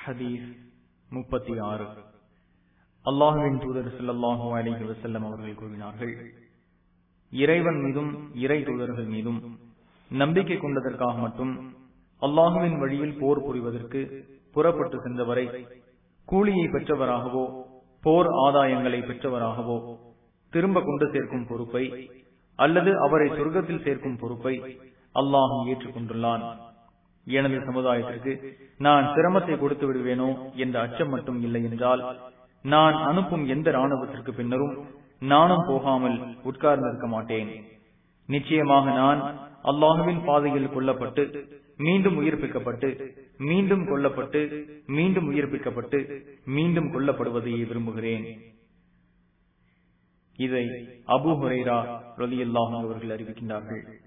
ஹதீஸ் முப்பத்தி ஆறு அல்லாஹுவின் தூதர் ஸல்லல்லாஹு அலைஹி வஸல்லம் அவர்கள் கூறினார்கள் இறைவன் மீதும் இறை தூதர்கள் மீதும் நம்பிக்கை கொண்டதற்காக மட்டும் அல்லாஹுவின் வழியில் போர் புரிவதற்கு புறப்பட்டு சென்றவரை கூலியை பெற்றவராகவோ போர் ஆதாயங்களை பெற்றவராகவோ திரும்ப கொண்டு சேர்க்கும் பொறுப்பை அல்லது அவரை சொர்க்கத்தில் சேர்க்கும் பொறுப்பை அல்லாஹ் ஏற்றுக்கொண்டுள்ளான் எனது சமுதாயத்திற்கு நான் சிரமத்தை கொடுத்து விடுவேனோ என்ற அச்சம் மட்டும் இல்லை என்றால் நான் அனுப்பும் எந்த ராணுவத்திற்கு பின்னரும் நானும் போகாமல் உட்கார்ந்திருக்க மாட்டேன் நிச்சயமாக நான் அல்லாஹுவின் பாதையில் கொல்லப்பட்டு மீண்டும் உயிர்ப்பிக்கப்பட்டு மீண்டும் கொல்லப்பட்டு மீண்டும் உயிர்ப்பிக்கப்பட்டு மீண்டும் கொல்லப்படுவதையே விரும்புகிறேன் இதை அபு ஹுரைரா ரலியல்லாஹு அவர்கள் அறிவிக்கின்றார்கள்